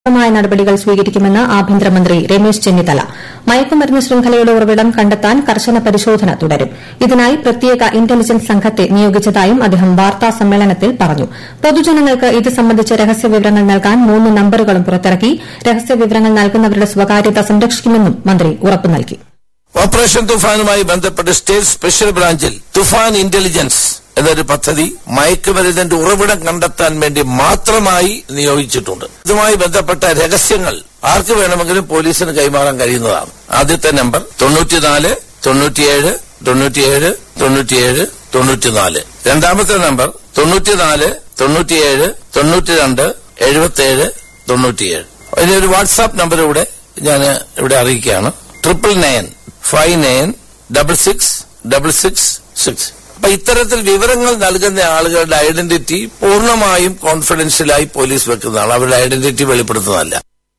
ശക്തമായ നടപടികൾ സ്വീകരിക്കുമെന്ന് ആഭ്യന്തരമന്ത്രി രമേശ് ചെന്നിത്തല മയക്കുമരുന്ന് ശൃംഖലയുടെ ഉറവിടം കണ്ടെത്താൻ കർശന പരിശോധന തുടരും ഇതിനായി പ്രത്യേക ഇന്റലിജൻസ് സംഘത്തെ നിയോഗിച്ചതായും അദ്ദേഹം വാർത്താ സമ്മേളനത്തിൽ പറഞ്ഞു പൊതുജനങ്ങൾക്ക് ഇത് സംബന്ധിച്ച് രഹസ്യവിവരങ്ങൾ നൽകാൻ മൂന്ന് നമ്പറുകളും പുറത്തിറക്കി രഹസ്യവിവരങ്ങൾ നൽകുന്നവരുടെ സ്വകാര്യത സംരക്ഷിക്കുമെന്നും മന്ത്രി ഉറപ്പു നൽകി ഓപ്പറേഷൻ തുഫാനുമായി ബന്ധപ്പെട്ട് സ്റ്റേറ്റ് സ്പെഷ്യൽ ബ്രാഞ്ചിൽ തുഫാൻ ഇന്റലിജൻസ് എന്നൊരു പദ്ധതി മയക്കുമരുന്നിന്റെ ഉറവിടം കണ്ടെത്താൻ വേണ്ടി മാത്രമായി നിയോഗിച്ചിട്ടുണ്ട് ഇതുമായി ബന്ധപ്പെട്ട രഹസ്യങ്ങൾ ആർക്ക് വേണമെങ്കിലും പോലീസിന് കൈമാറാൻ കഴിയുന്നതാണ് ആദ്യത്തെ നമ്പർ തൊണ്ണൂറ്റിനാല് തൊണ്ണൂറ്റിയേഴ് തൊണ്ണൂറ്റിയേഴ് തൊണ്ണൂറ്റിയേഴ് തൊണ്ണൂറ്റിനാല് രണ്ടാമത്തെ നമ്പർ തൊണ്ണൂറ്റിനാല് തൊണ്ണൂറ്റിയേഴ് തൊണ്ണൂറ്റിരണ്ട് എഴുപത്തിയേഴ് തൊണ്ണൂറ്റിയേഴ് അതിന് ഒരു വാട്സാപ്പ് നമ്പർ കൂടെ ഞാൻ ഇവിടെ അറിയിക്കുകയാണ് triple nine five nine double six double six six അപ്പൊ ഇത്തരത്തിൽ വിവരങ്ങൾ നൽകുന്ന ആളുകളുടെ ഐഡന്റിറ്റി പൂർണ്ണമായും കോൺഫിഡൻഷ്യലായി പോലീസ് വെക്കുന്നതാണ് അവരുടെ ഐഡന്റിറ്റി വെളിപ്പെടുത്തുന്നതല്ല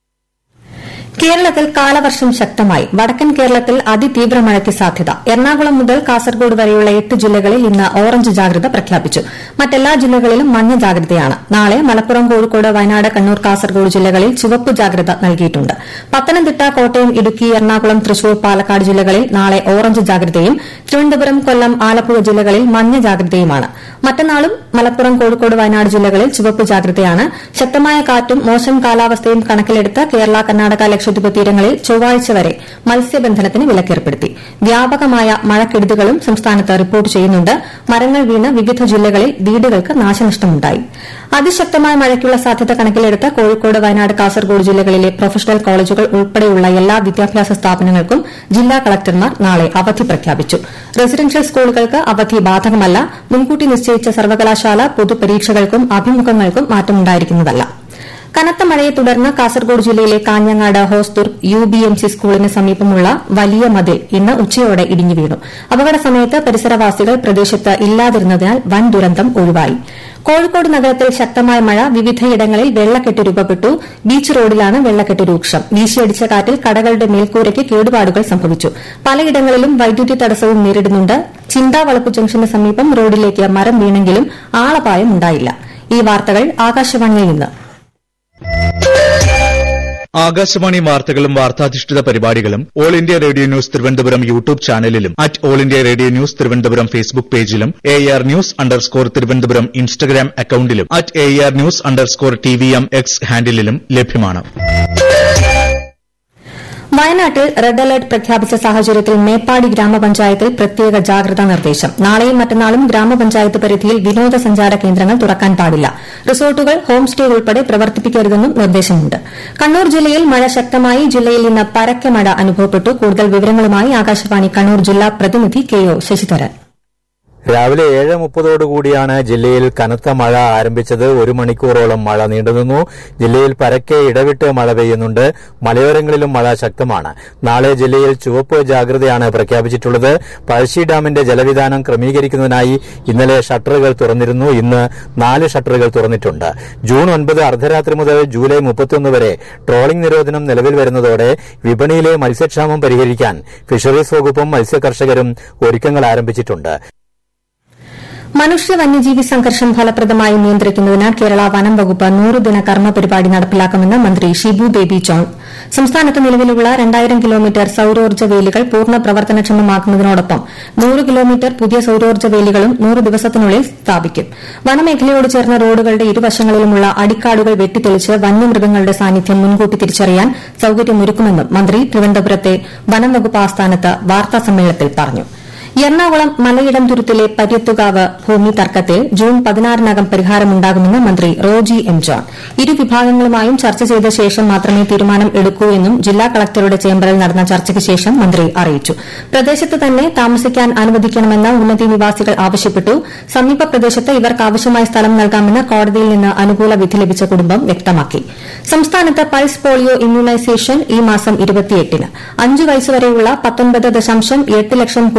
കേരളത്തിൽ കാലവർഷം ശക്തമായി വടക്കൻ കേരളത്തിൽ അതിതീവ്ര മഴയ്ക്ക് സാധ്യത എറണാകുളം മുതൽ കാസർഗോഡ് വരെയുള്ള എട്ട് ജില്ലകളിൽ ഇന്ന് ഓറഞ്ച് ജാഗ്രത പ്രഖ്യാപിച്ചു മറ്റെല്ലാ ജില്ലകളിലും മഞ്ഞ ജാഗ്രതയാണ് നാളെ മലപ്പുറം കോഴിക്കോട് വയനാട് കണ്ണൂർ കാസർഗോഡ് ജില്ലകളിൽ ചുവപ്പ് ജാഗ്രത നൽകിയിട്ടുണ്ട് പത്തനംതിട്ട കോട്ടയം ഇടുക്കി എറണാകുളം തൃശൂർ പാലക്കാട് ജില്ലകളിൽ നാളെ ഓറഞ്ച് ജാഗ്രതയും തിരുവനന്തപുരം കൊല്ലം ആലപ്പുഴ ജില്ലകളിൽ മഞ്ഞ ജാഗ്രതയുമാണ് മറ്റന്നാളും മലപ്പുറം കോഴിക്കോട് വയനാട് ജില്ലകളിൽ ചുവപ്പ് ജാഗ്രതയാണ് ശക്തമായ കാറ്റും മോശം കാലാവസ്ഥയും കണക്കിലെടുത്ത് കേരള കർണാടക ലക്ഷദ്വീപ് തീരങ്ങളിൽ ചൊവ്വാഴ്ച വരെ മത്സ്യബന്ധനത്തിന് വിലക്കേർപ്പെടുത്തി വ്യാപകമായ മഴക്കെടുതികളും സംസ്ഥാനത്ത് റിപ്പോർട്ട് ചെയ്യുന്നുണ്ട് മരങ്ങൾ വീണ് വിവിധ ജില്ലകളിൽ വീടുകൾക്ക് നാശനഷ്ടമുണ്ടായി അതിശക്തമായ മഴയ്ക്കുള്ള സാധ്യത കണക്കിലെടുത്ത് കോഴിക്കോട് വയനാട് കാസർഗോഡ് ജില്ലകളിലെ പ്രൊഫഷണൽ കോളേജുകൾ ഉൾപ്പെടെയുള്ള എല്ലാ വിദ്യാഭ്യാസ സ്ഥാപനങ്ങൾക്കും ജില്ലാ കളക്ടർമാർ നാളെ അവധി പ്രഖ്യാപിച്ചു റെസിഡൻഷ്യൽ സ്കൂളുകൾക്ക് അവധി ബാധകമല്ല മുൻകൂട്ടി നിശ്ചയിച്ച സർവകലാശാല പൊതുപരീക്ഷകൾക്കും അഭിമുഖങ്ങൾക്കും മാറ്റമുണ്ടായിരിക്കുന്നതല്ല കനത്ത മഴയെ തുടർന്ന് കാസർഗോഡ് ജില്ലയിലെ Kanhangad Hosdurg U B M C സ്കൂളിന് സമീപമുള്ള വലിയ മതിൽ ഇന്ന് ഉച്ചയോടെ ഇടിഞ്ഞു വീണു അപകട സമയത്ത് പരിസരവാസികൾ പ്രദേശത്ത് ഇല്ലാതിരുന്നതിനാൽ വൻ ദുരന്തം ഒഴിവായി കോഴിക്കോട് നഗരത്തിൽ ശക്തമായ മഴ വിവിധയിടങ്ങളിൽ വെള്ളക്കെട്ട് രൂപപ്പെട്ടു ബീച്ച് റോഡിലാണ് വെള്ളക്കെട്ട് രൂക്ഷം വീശിയടിച്ച കാറ്റിൽ കടകളുടെ മേൽക്കൂരയ്ക്ക് കേടുപാടുകൾ സംഭവിച്ചു പലയിടങ്ങളിലും വൈദ്യുതി തടസ്സവും നേരിടുന്നുണ്ട് ചിന്താവളപ്പ് ജംഗ്ഷന് സമീപം റോഡിലേക്ക് മരം വീണെങ്കിലും ആളപായം ഉണ്ടായില്ല ഈ വാർത്തകൾ ആകാശവാണിയിൽ നിന്ന് ആകാശവാണി വാർത്തകളും വാർത്താധിഷ്ഠിത പരിപാടികളും all India radio news Thiruvananthapuram YouTube ചാനലിലും at all India radio news Thiruvananthapuram Facebook പേജിലും A R news underscore Thiruvananthapuram Instagram അക്കൌണ്ടിലും at A R news underscore T V M X ഹാൻഡിലും ലഭ്യമാണ് വയനാട്ടിൽ റെഡ് അലർട്ട് പ്രഖ്യാപിച്ച സാഹചര്യത്തിൽ മേപ്പാടി ഗ്രാമപഞ്ചായത്തിൽ പ്രത്യേക ജാഗ്രതാ നിർദ്ദേശം നാളെയും മറ്റന്നാളും ഗ്രാമപഞ്ചായത്ത് പരിധിയിൽ വിനോദസഞ്ചാര കേന്ദ്രങ്ങൾ തുറക്കാൻ പാടില്ല റിസോർട്ടുകൾ ഹോം സ്റ്റേ ഉൾപ്പെടെ പ്രവർത്തിപ്പിക്കരുതെന്നും നിർദ്ദേശമുണ്ട് കണ്ണൂർ ജില്ലയിൽ മഴ ശക്തമായി ജില്ലയിൽ ഇന്ന് പരക്കെ മഴ അനുഭവപ്പെട്ടു കൂടുതൽ വിവരങ്ങളുമായി ആകാശവാണി കണ്ണൂർ ജില്ലാ പ്രതിനിധി കെ ഒ ശശിധരൻ രാവിലെ ഏഴ് മുപ്പതോടുകൂടിയാണ് ജില്ലയിൽ കനത്ത മഴ ആരംഭിച്ചത് ഒരു മണിക്കൂറോളം മഴ നീണ്ടുനിന്നു ജില്ലയിൽ പരക്കെ ഇടവിട്ട് മഴ പെയ്യുന്നുണ്ട് മലയോരങ്ങളിലും മഴ ശക്തമാണ് നാളെ ജില്ലയിൽ ചുവപ്പ് ജാഗ്രതയാണ് പ്രഖ്യാപിച്ചിട്ടുള്ളത് പഴശ്ശി ഡാമിന്റെ ജലവിധാനം ക്രമീകരിക്കുന്നതിനായി ഇന്നലെ ഷട്ടറുകൾ തുറന്നിരുന്നു ഇന്ന് നാല് ഷട്ടറുകൾ തുറന്നിട്ടുണ്ട് ജൂൺ ഒൻപത് അർദ്ധരാത്രി മുതൽ ജൂലൈ മുപ്പത്തിയൊന്ന് വരെ ട്രോളിംഗ് നിരോധനം നിലവിൽ വരുന്നതോടെ വിപണിയിലെ മത്സ്യക്ഷാമം പരിഹരിക്കാൻ ഫിഷറീസ് വകുപ്പും മത്സ്യകർഷകരും ഒരുക്കങ്ങൾ ആരംഭിച്ചിട്ടുണ്ട് മനുഷ്യ വന്യജീവി സംഘർഷം ഫലപ്രദമായി നിയന്ത്രിക്കുന്നതിന് കേരള വനം വകുപ്പ് നൂറുദിന കർമ്മ പരിപാടി നടപ്പിലാക്കുമെന്ന് മന്ത്രി ഷിബു ബേബി ജോൺ സംസ്ഥാനത്ത് നിലവിലുള്ള രണ്ടായിരം കിലോമീറ്റർ സൌരോർജ്ജ വേലികൾ പൂർണ്ണ പ്രവർത്തനക്ഷമമാക്കുന്നതിനോടൊപ്പം നൂറ് കിലോമീറ്റർ പുതിയ സൌരോർജ്ജ വേലികളും നൂറ് ദിവസത്തിനുള്ളിൽ സ്ഥാപിക്കും വനമേഖലയോട് ചേർന്ന റോഡുകളുടെ ഇരുവശങ്ങളിലുമുള്ള അടിക്കാടുകൾ വെട്ടിത്തെളിച്ച് വന്യമൃഗങ്ങളുടെ സാന്നിധ്യം മുൻകൂട്ടി തിരിച്ചറിയാൻ സൌകര്യമൊരുക്കുമെന്നും മന്ത്രി തിരുവനന്തപുരത്തെ വനം വകുപ്പ് ആസ്ഥാനത്ത് വാർത്താസമ്മേളനത്തിൽ പറഞ്ഞു എറണാകുളം മലയിടം തുരുത്തിലെ പര്യത്തുകാവ് ഭൂമി തർക്കത്തിൽ ജൂൺ പതിനാറിനകം പരിഹാരമുണ്ടാകുമെന്ന് മന്ത്രി റോജി എം ജോൺ ഇരു വിഭാഗങ്ങളുമായും ചർച്ച ചെയ്ത ശേഷം മാത്രമേ തീരുമാനം എടുക്കൂ എന്നും ജില്ലാ കളക്ടറുടെ ചേംബറിൽ നടന്ന ചർച്ചയ്ക്ക് ശേഷം മന്ത്രി അറിയിച്ചു പ്രദേശത്ത് തന്നെ താമസിക്കാൻ അനുവദിക്കണമെന്ന് ഉന്നതി നിവാസികൾ ആവശ്യപ്പെട്ടു സമീപ പ്രദേശത്ത് ഇവർക്ക് ആവശ്യമായ സ്ഥലം നൽകാമെന്ന് കോടതിയിൽ നിന്ന് അനുകൂല വിധി ലഭിച്ച കുടുംബം വ്യക്തമാക്കി സംസ്ഥാനത്ത് പൾസ് പോളിയോ ഇമ്മ്യൂണൈസേഷൻ ഈ മാസം ഇരുപത്തിയെട്ടിന് അഞ്ചു വയസ്സുവരെയുള്ള പത്തൊൻപത് ദശാംശം എട്ട് ലക്ഷം കുഞ്ഞുങ്ങൾക്ക്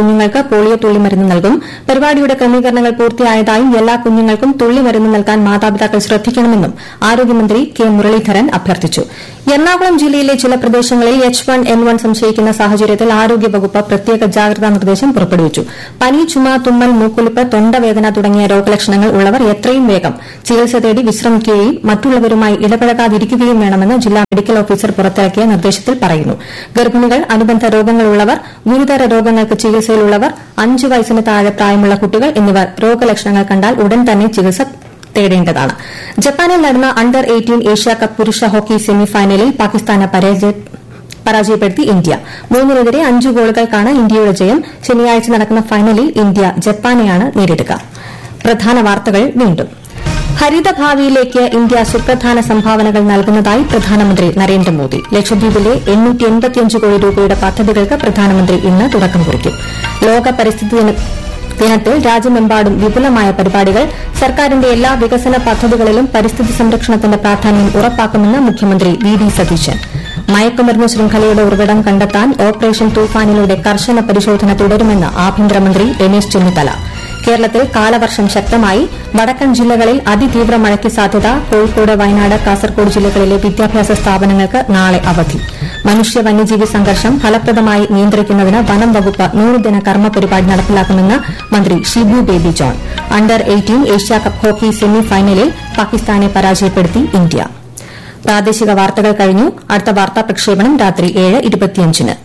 പോളിയോ തുള്ളിമരുന്ന് നൽകും പരിപാടിയുടെ ക്രമീകരണങ്ങൾ പൂർത്തിയായതായും എല്ലാ കുഞ്ഞുങ്ങൾക്കും തുള്ളിമരുന്ന് നൽകാൻ മാതാപിതാക്കൾ ശ്രദ്ധിക്കണമെന്നും ആരോഗ്യമന്ത്രി കെ മുരളീധരൻ അഭ്യർത്ഥിച്ചു എറണാകുളം ജില്ലയിലെ ചില പ്രദേശങ്ങളിൽ എച്ച് വൺ എൻ വൺ സംശയിക്കുന്ന സാഹചര്യത്തിൽ ആരോഗ്യവകുപ്പ് പ്രത്യേക ജാഗ്രതാ നിർദ്ദേശം പുറപ്പെടുവിച്ചു പനി ചുമ തുമ്മൽ മൂക്കൊലിപ്പ് തൊണ്ടവേദന തുടങ്ങിയ രോഗലക്ഷണങ്ങൾ ഉള്ളവർ എത്രയും വേഗം ചികിത്സ തേടി വിശ്രമിക്കുകയും മറ്റുള്ളവരുമായി ഇടപഴകാതിരിക്കുകയും വേണമെന്ന് ജില്ലാ മെഡിക്കൽ ഓഫീസർ പുറത്തിറക്കിയ നിർദ്ദേശത്തിൽ പറയുന്നു ഗർഭിണികൾ അനുബന്ധ രോഗങ്ങളുള്ളവർ ഗുരുതര രോഗങ്ങൾക്ക് ചികിത്സയിലുള്ളവർ അഞ്ച് വയസ്സിന് താഴെ പ്രായമുള്ള കുട്ടികൾ എന്നിവർ രോഗലക്ഷണങ്ങൾ കണ്ടാൽ ഉടൻ തന്നെ ചികിത്സ തേടേണ്ടതാണ് ജപ്പാനിൽ നടന്ന അണ്ടർ എയ്റ്റീൻ ഏഷ്യാകപ്പ് പുരുഷ ഹോക്കി സെമിഫൈനലിൽ പാകിസ്ഥാനെ പരാജയപ്പെടുത്തി ഇന്ത്യ മൂന്നിനെതിരെ അഞ്ച് ഗോളുകൾക്കാണ് ഇന്ത്യയുടെ ജയം ശനിയാഴ്ച നടക്കുന്ന ഫൈനലിൽ ഇന്ത്യ ജപ്പാനെയാണ് നേരിടുക പ്രധാന വാർത്തകൾ വീണ്ടും ഹരിതഭാവിയിലേക്ക് ഇന്ത്യ സുപ്രധാന സംഭാവനകൾ നൽകുന്നതായി പ്രധാനമന്ത്രി നരേന്ദ്രമോദി ലക്ഷദ്വീപിലെ കോടി രൂപയുടെ പദ്ധതികൾക്ക് പ്രധാനമന്ത്രി ഇന്ന് തുടക്കം കുറിക്കും ലോക പരിസ്ഥിതി ദിനത്തിൽ രാജ്യമെമ്പാടും വിപുലമായ പരിപാടികൾ സർക്കാരിന്റെ എല്ലാ വികസന പദ്ധതികളിലും പരിസ്ഥിതി സംരക്ഷണത്തിന്റെ പ്രാധാന്യം ഉറപ്പാക്കുമെന്ന് മുഖ്യമന്ത്രി വി ഡി സതീശൻ മയക്കുമരുന്ന് ശൃംഖലയുടെ ഉറവിടം കണ്ടെത്താൻ ഓപ്പറേഷൻ തൂഫാനിലൂടെ കർശന പരിശോധന തുടരുമെന്ന് ആഭ്യന്തരമന്ത്രി രമേശ് ചെന്നിത്തല കേരളത്തിൽ കാലവർഷം ശക്തമായി വടക്കൻ ജില്ലകളിൽ അതിതീവ്ര മഴയ്ക്ക് സാധ്യത കോഴിക്കോട് വയനാട് കാസർകോട് ജില്ലകളിലെ വിദ്യാഭ്യാസ സ്ഥാപനങ്ങൾക്ക് നാളെ അവധി മനുഷ്യ വന്യജീവി സംഘർഷം ഫലപ്രദമായി നിയന്ത്രിക്കുന്നതിന് വനം വകുപ്പ് നൂറുദിന കർമ്മ പരിപാടി നടപ്പിലാക്കുമെന്ന് മന്ത്രി Shibu Baby John under eighteen Asia cup hockey semi ഫൈനലിൽ പാകിസ്ഥാനെ പരാജയപ്പെടുത്തി ഇന്ത്യ പ്രാദേശിക വാർത്തകൾ കഴിഞ്ഞു അടുത്ത വാർത്താ പ്രക്ഷേപണം രാത്രി ഏഴ് ഇരുപത്തിയഞ്ചിന്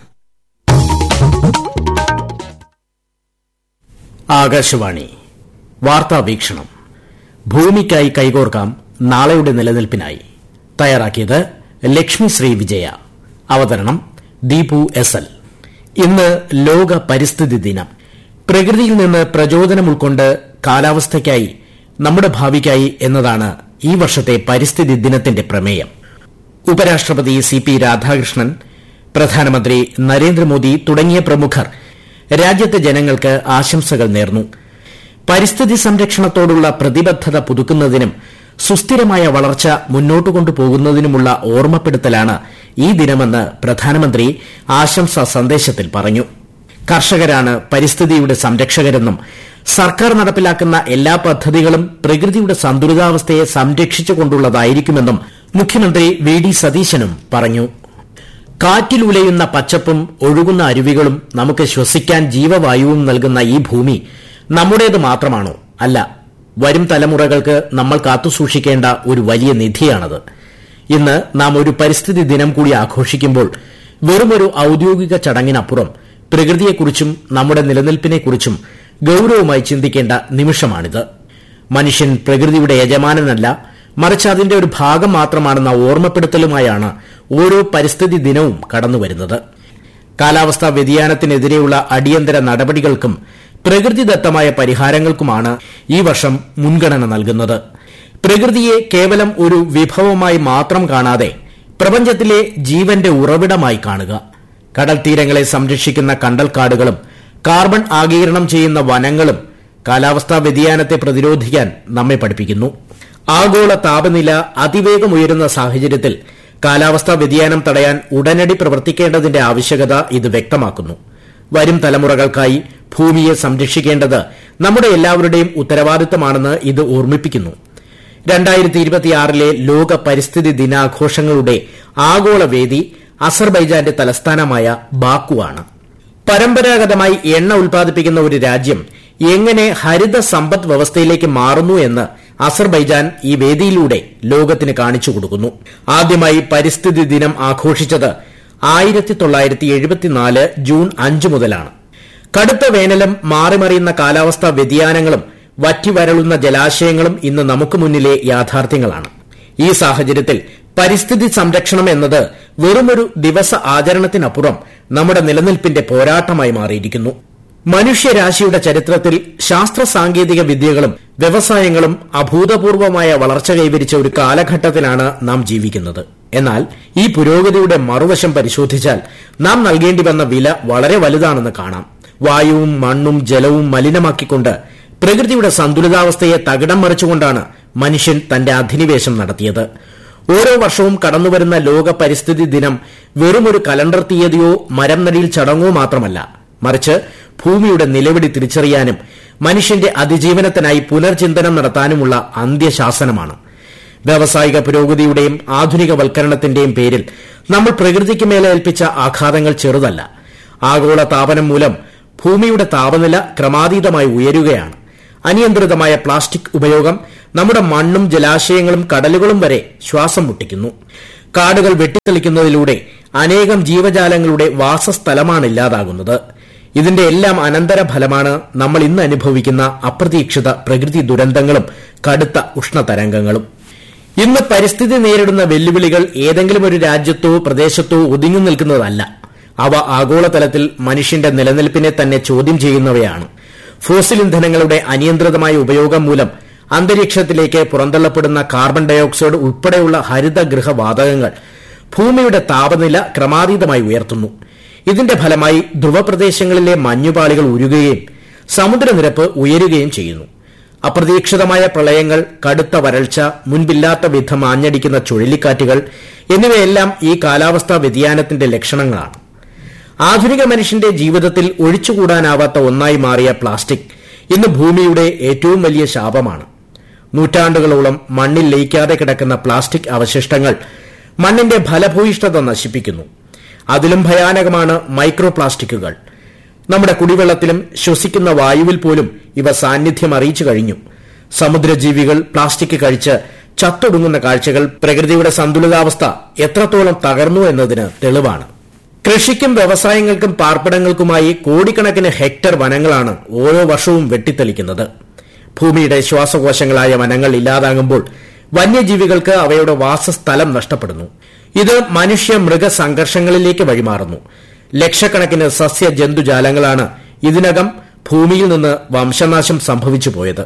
ആകാശവാണി വാർത്താ വീക്ഷണം ഭൂമിക്കായി കൈകോർക്കാം നാളെയുടെ നിലനിൽപ്പിനായി തയ്യാറാക്കിയത് ലക്ഷ്മി ശ്രീ വിജയ അവതരണം ദീപു എസ് എൽ ഇന്ന് ലോക പരിസ്ഥിതി ദിനം പ്രകൃതിയിൽ നിന്ന് പ്രചോദനം ഉൾക്കൊണ്ട് കാലാവസ്ഥയ്ക്കായി നമ്മുടെ ഭാവിക്കായി എന്നതാണ് ഈ വർഷത്തെ പരിസ്ഥിതി ദിനത്തിന്റെ പ്രമേയം ഉപരാഷ്ട്രപതി സി പി രാധാകൃഷ്ണൻ പ്രധാനമന്ത്രി നരേന്ദ്രമോദി തുടങ്ങിയ പ്രമുഖർ രാജ്യത്തെ ജനങ്ങൾക്ക് ആശംസകൾ നേർന്നു പരിസ്ഥിതി സംരക്ഷണത്തോടുള്ള പ്രതിബദ്ധത പുതുക്കുന്നതിനും സുസ്ഥിരമായ വളർച്ച മുന്നോട്ട് കൊണ്ടുപോകുന്നതിനുമുള്ള ഓർമ്മപ്പെടുത്തലാണ് ഈ ദിനമെന്ന് പ്രധാനമന്ത്രി ആശംസാ സന്ദേശത്തിൽ പറഞ്ഞു കർഷകരാണ് പരിസ്ഥിതിയുടെ സംരക്ഷകരെന്നും സർക്കാർ നടപ്പിലാക്കുന്ന എല്ലാ പദ്ധതികളും പ്രകൃതിയുടെ സന്തുലിതാവസ്ഥയെ സംരക്ഷിച്ചുകൊണ്ടുള്ളതായിരിക്കുമെന്നും മുഖ്യമന്ത്രി വി ഡി സതീശനും പറഞ്ഞു കാറ്റിലുലയുന്ന പച്ചപ്പും ഒഴുകുന്ന അരുവികളും നമുക്ക് ശ്വസിക്കാൻ ജീവവായുവും നൽകുന്ന ഈ ഭൂമി നമ്മുടേത് മാത്രമാണോ അല്ല വരും തലമുറകൾക്ക് നമ്മൾ കാത്തുസൂക്ഷിക്കേണ്ട ഒരു വലിയ നിധിയാണത് ഇന്ന് നാം ഒരു പരിസ്ഥിതി ദിനം കൂടി ആഘോഷിക്കുമ്പോൾ വെറുമൊരു ഔദ്യോഗിക ചടങ്ങിനപ്പുറം പ്രകൃതിയെക്കുറിച്ചും നമ്മുടെ നിലനിൽപ്പിനെക്കുറിച്ചും ഗൌരവമായി ചിന്തിക്കേണ്ട നിമിഷമാണിത് മനുഷ്യൻ പ്രകൃതിയുടെ യജമാനനല്ല മറിച്ച് അതിന്റെ ഒരു ഭാഗം മാത്രമാണെന്ന ഓർമ്മപ്പെടുത്തലുമായാണ് ഓരോ പരിസ്ഥിതി ദിനവും കടന്നുവരുന്നത് കാലാവസ്ഥാ വ്യതിയാനത്തിനെതിരെയുള്ള അടിയന്തര നടപടികൾക്കും പ്രകൃതിദത്തമായ പരിഹാരങ്ങൾക്കുമാണ് ഈ വർഷം മുൻഗണന നൽകുന്നത് പ്രകൃതിയെ കേവലം ഒരു വിഭവമായി മാത്രം കാണാതെ പ്രപഞ്ചത്തിലെ ജീവന്റെ ഉറവിടമായി കാണുക കടൽ തീരങ്ങളെ സംരക്ഷിക്കുന്ന കണ്ടൽക്കാടുകളും കാർബൺ ആഗീരണം ചെയ്യുന്ന വനങ്ങളും കാലാവസ്ഥാ വ്യതിയാനത്തെ പ്രതിരോധിക്കാൻ നമ്മെ പഠിപ്പിക്കുന്നു ആഗോള താപനില അതിവേഗം ഉയരുന്ന സാഹചര്യത്തിൽ കാലാവസ്ഥാ വ്യതിയാനം തടയാൻ ഉടനടി പ്രവർത്തിക്കേണ്ടതിന്റെ ആവശ്യകത ഇത് വ്യക്തമാക്കുന്നു വരും തലമുറകൾക്കായി ഭൂമിയെ സംരക്ഷിക്കേണ്ടത് നമ്മുടെ എല്ലാവരുടെയും ഉത്തരവാദിത്തമാണെന്ന് ഇത് ഓർമ്മിപ്പിക്കുന്നു രണ്ടായിരത്തി ഇരുപത്തിയാറിലെ ലോക പരിസ്ഥിതി ദിനാഘോഷങ്ങളുടെ ആഗോള വേദി അസർബൈജാന്റെ തലസ്ഥാനമായ ബാക്കുവാണ് പരമ്പരാഗതമായി എണ്ണ ഉൽപ്പാദിപ്പിക്കുന്ന ഒരു രാജ്യം എങ്ങനെ ഹരിത സമ്പദ് വ്യവസ്ഥയിലേക്ക് മാറുന്നു എന്ന് അസർബൈജാൻ ഈ വേദിയിലൂടെ ലോകത്തിന് കാണിച്ചു കൊടുക്കുന്നു ആദ്യമായി പരിസ്ഥിതി ദിനം ആഘോഷിച്ചത് ആയിരത്തി തൊള്ളായിരത്തി എഴുപത്തിനാല് ജൂൺ അഞ്ച് മുതലാണ് കടുത്ത വേനലും മാറിമറിയുന്ന കാലാവസ്ഥാ വ്യതിയാനങ്ങളും വറ്റിവരളുന്ന ജലാശയങ്ങളും ഇന്ന് നമുക്ക് മുന്നിലെ യാഥാർത്ഥ്യങ്ങളാണ് ഈ സാഹചര്യത്തിൽ പരിസ്ഥിതി സംരക്ഷണം എന്നത് വെറുമൊരു ദിവസ ആചരണത്തിനപ്പുറം നമ്മുടെ നിലനിൽപ്പിന്റെ പോരാട്ടമായി മാറിയിരിക്കുന്നു മനുഷ്യരാശിയുടെ ചരിത്രത്തിൽ ശാസ്ത്ര സാങ്കേതിക വിദ്യകളും വ്യവസായങ്ങളും അഭൂതപൂർവമായ വളർച്ച കൈവരിച്ച ഒരു കാലഘട്ടത്തിലാണ് നാം ജീവിക്കുന്നത് എന്നാൽ ഈ പുരോഗതിയുടെ മറുവശം പരിശോധിച്ചാൽ നാം നൽകേണ്ടി വന്ന വില വളരെ വലുതാണെന്ന് കാണാം വായുവും മണ്ണും ജലവും മലിനമാക്കിക്കൊണ്ട് പ്രകൃതിയുടെ സന്തുലിതാവസ്ഥയെ തകിടം മറിച്ചുകൊണ്ടാണ് മനുഷ്യൻ തന്റെ അധിനിവേശം നടത്തിയത് ഓരോ വർഷവും കടന്നുവരുന്ന ലോക പരിസ്ഥിതി ദിനം വെറുമൊരു കലണ്ടർ തീയതിയോ മരം നടിയിൽ ചടങ്ങോ മാത്രമല്ല മറിച്ച് ഭൂമിയുടെ നിലവിളി തിരിച്ചറിയാനും മനുഷ്യന്റെ അതിജീവനത്തിനായി പുനർചിന്തനം നടത്താനുമുള്ള അന്ത്യശാസനമാണ് വ്യാവസായിക പുരോഗതിയുടെയും ആധുനികവൽക്കരണത്തിന്റെയും പേരിൽ നമ്മൾ പ്രകൃതിക്ക് മേലെ ഏൽപ്പിച്ച ആഘാതങ്ങൾ ചെറുതല്ല ആഗോള താപനം മൂലം ഭൂമിയുടെ താപനില ക്രമാതീതമായി ഉയരുകയാണ് അനിയന്ത്രിതമായ പ്ലാസ്റ്റിക് ഉപയോഗം നമ്മുടെ മണ്ണും ജലാശയങ്ങളും കടലുകളും വരെ ശ്വാസം മുട്ടിക്കുന്നു കാടുകൾ വെട്ടിത്തെളിക്കുന്നതിലൂടെ അനേകം ജീവജാലങ്ങളുടെ വാസസ്ഥലമാണ് ഇല്ലാതാകുന്നത് ഇതിന്റെ എല്ലാം അനന്തരഫലമാണ് നമ്മൾ ഇന്ന് അനുഭവിക്കുന്ന അപ്രതീക്ഷിത പ്രകൃതി ദുരന്തങ്ങളും കടുത്ത ഉഷ്ണതരംഗങ്ങളും ഇന്ന് പരിസ്ഥിതി നേരിടുന്ന വെല്ലുവിളികൾ ഏതെങ്കിലും ഒരു രാജ്യത്തോ പ്രദേശത്തോ ഒതുങ്ങി നിൽക്കുന്നതല്ല അവ ആഗോളതലത്തിൽ മനുഷ്യന്റെ നിലനിൽപ്പിനെ തന്നെ ചോദ്യം ചെയ്യുന്നവയാണ് ഫോസിൽ ഇന്ധനങ്ങളുടെ അനിയന്ത്രിതമായ ഉപയോഗം മൂലം അന്തരീക്ഷത്തിലേക്ക് പുറന്തള്ളപ്പെടുന്ന കാർബൺ ഡയോക്സൈഡ് ഉൾപ്പെടെയുള്ള ഹരിതഗൃഹവാതകങ്ങൾ ഭൂമിയുടെ താപനില ക്രമാതീതമായി ഉയർത്തുന്നു ഇതിന്റെ ഫലമായി ധ്രുവപ്രദേശങ്ങളിലെ മഞ്ഞുപാളികൾ ഉരുകുകയും സമുദ്രനിരപ്പ് ഉയരുകയും ചെയ്യുന്നു അപ്രതീക്ഷിതമായ പ്രളയങ്ങൾ കടുത്ത വരൾച്ച മുൻപില്ലാത്ത വിധം ആഞ്ഞടിക്കുന്ന ചുഴലിക്കാറ്റുകൾ എന്നിവയെല്ലാം ഈ കാലാവസ്ഥാ വ്യതിയാനത്തിന്റെ ലക്ഷണങ്ങളാണ് ആധുനിക മനുഷ്യന്റെ ജീവിതത്തിൽ ഒഴിച്ചുകൂടാനാവാത്ത ഒന്നായി മാറിയ പ്ലാസ്റ്റിക് ഇന്ന് ഭൂമിയുടെ ഏറ്റവും വലിയ ശാപമാണ് നൂറ്റാണ്ടുകളോളം മണ്ണിൽ ലയിക്കാതെ കിടക്കുന്ന പ്ലാസ്റ്റിക് അവശിഷ്ടങ്ങൾ മണ്ണിന്റെ ഫലഭൂയിഷ്ഠത നശിപ്പിക്കുന്നു അതിലും ഭയാനകമാണ് മൈക്രോ പ്ലാസ്റ്റിക്കുകൾ നമ്മുടെ കുടിവെള്ളത്തിലും ശ്വസിക്കുന്ന വായുവിൽ പോലും ഇവ സാന്നിധ്യം അറിയിച്ചു കഴിഞ്ഞു സമുദ്രജീവികൾ പ്ലാസ്റ്റിക് കഴിച്ച് ചത്തൊടുങ്ങുന്ന കാഴ്ചകൾ പ്രകൃതിയുടെ സന്തുലിതാവസ്ഥ എത്രത്തോളം തകർന്നു എന്നതിന് തെളിവാണ് കൃഷിക്കും വ്യവസായങ്ങൾക്കും പാർപ്പിടങ്ങൾക്കുമായി കോടിക്കണക്കിന് ഹെക്ടർ വനങ്ങളാണ് ഓരോ വർഷവും വെട്ടിത്തെളിക്കുന്നത് ഭൂമിയുടെ ശ്വാസകോശങ്ങളായ വനങ്ങൾ ഇല്ലാതാകുമ്പോൾ വന്യജീവികൾക്ക് അവയുടെ വാസസ്ഥലം നഷ്ടപ്പെടുന്നു ഇത് മനുഷ്യ മൃഗ സംഘർഷങ്ങളിലേക്ക് വഴിമാറുന്നു ലക്ഷക്കണക്കിന് സസ്യ ജന്തുജാലങ്ങളാണ് ഇതിനകം ഭൂമിയിൽ നിന്ന് വംശനാശം സംഭവിച്ചു പോയത്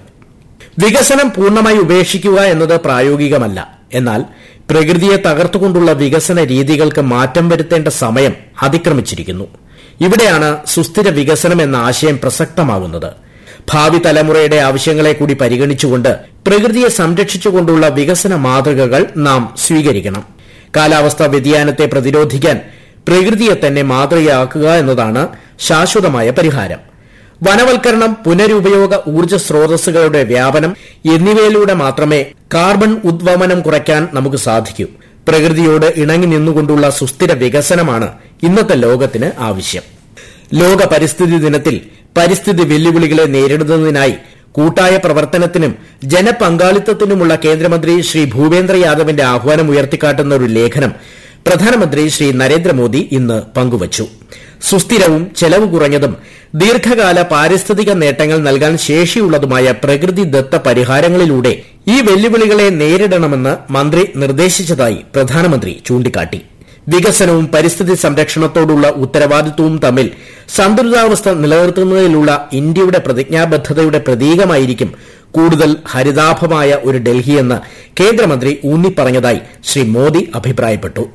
വികസനം പൂർണ്ണമായി ഉപേക്ഷിക്കുക എന്നത് പ്രായോഗികമല്ല എന്നാൽ പ്രകൃതിയെ തകർത്തുകൊണ്ടുള്ള വികസന രീതികൾക്ക് മാറ്റം വരുത്തേണ്ട സമയം അതിക്രമിച്ചിരിക്കുന്നു ഇവിടെയാണ് സുസ്ഥിര വികസനം എന്ന ആശയം പ്രസക്തമാകുന്നത് ഭാവി തലമുറയുടെ ആവശ്യങ്ങളെ കൂടി പരിഗണിച്ചുകൊണ്ട് പ്രകൃതിയെ സംരക്ഷിച്ചുകൊണ്ടുള്ള വികസന മാതൃകകൾ നാം സ്വീകരിക്കണം കാലാവസ്ഥാ വ്യതിയാനത്തെ പ്രതിരോധിക്കാൻ പ്രകൃതിയെ തന്നെ മാതൃകയാക്കുക എന്നതാണ് ശാശ്വതമായ പരിഹാരം വനവൽക്കരണം പുനരുപയോഗ ഊർജ്ജ സ്രോതസ്സുകളുടെ വ്യാപനം എന്നിവയിലൂടെ മാത്രമേ കാർബൺ ഉദ്വമനം കുറയ്ക്കാൻ നമുക്ക് സാധിക്കൂ പ്രകൃതിയോട് ഇണങ്ങി നിന്നുകൊണ്ടുള്ള സുസ്ഥിര വികസനമാണ് ഇന്നത്തെ ലോകത്തിന് ആവശ്യം ലോക പരിസ്ഥിതി ദിനത്തിൽ പരിസ്ഥിതി വെല്ലുവിളികളെ നേരിടുന്നതിനായി കൂട്ടായ പ്രവർത്തനത്തിനും ജനപങ്കാളിത്തത്തിനുമുള്ള കേന്ദ്രമന്ത്രി ശ്രീ ഭൂപേന്ദ്ര യാദവിന്റെ ആഹ്വാനം ഉയർത്തിക്കാട്ടുന്ന ഒരു ലേഖനം പ്രധാനമന്ത്രി ശ്രീ നരേന്ദ്രമോദി ഇന്ന് പങ്കുവച്ചു സുസ്ഥിരവും ചെലവ് കുറഞ്ഞതും ദീർഘകാല പാരിസ്ഥിതിക നേട്ടങ്ങൾ നൽകാൻ ശേഷിയുള്ളതുമായ പ്രകൃതിദത്ത പരിഹാരങ്ങളിലൂടെ ഈ വെല്ലുവിളികളെ നേരിടണമെന്ന് മന്ത്രി നിർദ്ദേശിച്ചതായി പ്രധാനമന്ത്രി ചൂണ്ടിക്കാട്ടി വികസനവും പരിസ്ഥിതി സംരക്ഷണത്തോടുള്ള ഉത്തരവാദിത്വവും തമ്മിൽ സന്തുലിതാവസ്ഥ നിലനിർത്തുന്നതിലുള്ള ഇന്ത്യയുടെ പ്രതിജ്ഞാബദ്ധതയുടെ പ്രതീകമായിരിക്കും കൂടുതൽ ഹരിതാഭമായ ഒരു ഡൽഹിയെന്ന് കേന്ദ്രമന്ത്രി ഊന്നിപ്പറഞ്ഞതായി ശ്രീ മോദി അഭിപ്രായപ്പെട്ടു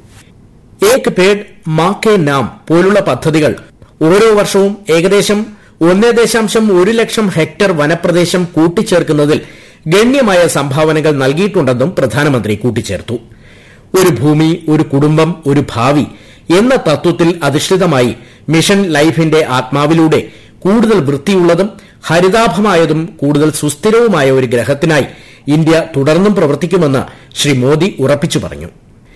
ഏക് പേഡ് മാ കെ നാം പോലുള്ള പദ്ധതികൾ ഓരോ വർഷവും ഏകദേശം ഒന്നേ ദശാംശം ഒരു ലക്ഷം ഹെക്ടർ വനപ്രദേശം കൂട്ടിച്ചേർക്കുന്നതിൽ ഗണ്യമായ സംഭാവനകൾ നൽകിയിട്ടുണ്ടെന്നും പ്രധാനമന്ത്രി കൂട്ടിച്ചേർത്തു ഒരു ഭൂമി ഒരു കുടുംബം ഒരു ഭാവി എന്ന തത്വത്തിൽ അധിഷ്ഠിതമായി മിഷൻ ലൈഫിന്റെ ആത്മാവിലൂടെ കൂടുതൽ വൃത്തിയുള്ളതും ഹരിതാഭമായതും കൂടുതൽ സുസ്ഥിരവുമായ ഒരു ഗ്രഹത്തിനായി ഇന്ത്യ തുടർന്നും പ്രവർത്തിക്കുമെന്ന് ശ്രീ മോദി ഉറപ്പിച്ചു പറഞ്ഞു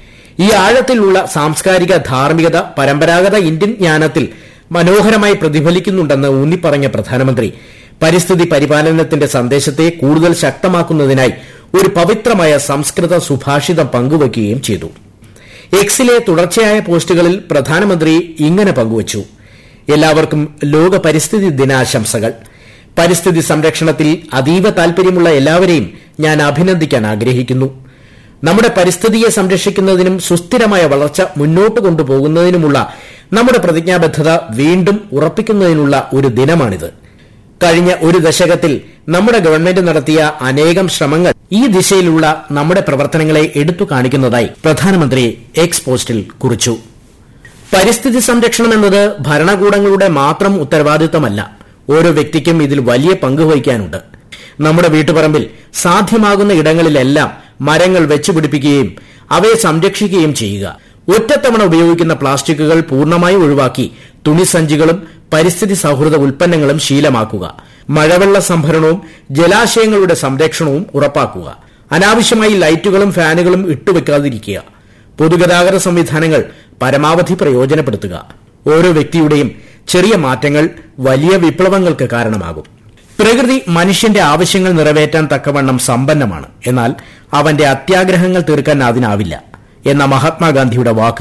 ഈ ആഴത്തിലുള്ള സാംസ്കാരിക ധാർമ്മികത പരമ്പരാഗത ഇന്ത്യൻ ജ്ഞാനത്തിൽ മനോഹരമായി പ്രതിഫലിക്കുന്നുണ്ടെന്ന് ഊന്നിപ്പറഞ്ഞ പ്രധാനമന്ത്രി പരിസ്ഥിതി പരിപാലനത്തിന്റെ സന്ദേശത്തെ കൂടുതൽ ശക്തമാക്കുന്നതിനായി ഒരു പവിത്രമായ സംസ്കൃത സുഭാഷിതം പങ്കുവയ്ക്കുകയും ചെയ്തു എക്സിലെ തുടർച്ചയായ പോസ്റ്റുകളിൽ പ്രധാനമന്ത്രി ഇങ്ങനെ പങ്കുവച്ചു എല്ലാവർക്കും ലോക പരിസ്ഥിതി ദിനാശംസകൾ പരിസ്ഥിതി സംരക്ഷണത്തിൽ അതീവ താൽപര്യമുള്ള എല്ലാവരെയും ഞാൻ അഭിനന്ദിക്കാൻ ആഗ്രഹിക്കുന്നു നമ്മുടെ പരിസ്ഥിതിയെ സംരക്ഷിക്കുന്നതിനും സുസ്ഥിരമായ വളർച്ച മുന്നോട്ട് കൊണ്ടുപോകുന്നതിനുമുള്ള നമ്മുടെ പ്രതിജ്ഞാബദ്ധത വീണ്ടും ഉറപ്പിക്കുന്നതിനുള്ള ഒരു ദിനമാണിത് കഴിഞ്ഞ ഒരു ദശകത്തിൽ നമ്മുടെ ഗവൺമെന്റ് നടത്തിയ അനേകം ശ്രമങ്ങൾ ഈ ദിശയിലുള്ള നമ്മുടെ പ്രവർത്തനങ്ങളെ എടുത്തു കാണിക്കുന്നതായി പ്രധാനമന്ത്രി എക്സ് പോസ്റ്റിൽ കുറിച്ചു പരിസ്ഥിതി സംരക്ഷണം എന്നത് ഭരണകൂടങ്ങളുടെ മാത്രം ഉത്തരവാദിത്തമല്ല ഓരോ വ്യക്തിക്കും ഇതിൽ വലിയ പങ്ക് വഹിക്കാനുണ്ട് നമ്മുടെ വീട്ടുപറമ്പിൽ സാധ്യമാകുന്ന ഇടങ്ങളിലെല്ലാം മരങ്ങൾ വെച്ചുപിടിപ്പിക്കുകയും അവയെ സംരക്ഷിക്കുകയും ചെയ്യുക ഒറ്റത്തവണ ഉപയോഗിക്കുന്ന പ്ലാസ്റ്റിക്കുകൾ പൂർണ്ണമായി ഒഴിവാക്കി തുണിസഞ്ചികളും പരിസ്ഥിതി സൌഹൃദ ഉൽപ്പന്നങ്ങളും ശീലമാക്കുക മഴവെള്ള സംഭരണവും ജലാശയങ്ങളുടെ സംരക്ഷണവും ഉറപ്പാക്കുക അനാവശ്യമായി ലൈറ്റുകളും ഫാനുകളും ഇട്ടുവെക്കാതിരിക്കുക പൊതുഗതാഗത സംവിധാനങ്ങൾ പരമാവധി പ്രയോജനപ്പെടുത്തുക ഓരോ വ്യക്തിയുടെയും ചെറിയ മാറ്റങ്ങൾ വലിയ വിപ്ലവങ്ങൾക്ക് കാരണമാകും പ്രകൃതി മനുഷ്യന്റെ ആവശ്യങ്ങൾ നിറവേറ്റാൻ തക്കവണ്ണം സമ്പന്നമാണ് എന്നാൽ അവന്റെ അത്യാഗ്രഹങ്ങൾ തീർക്കാൻ അതിനാവില്ല എന്ന മഹാത്മാഗാന്ധിയുടെ വാക്ക്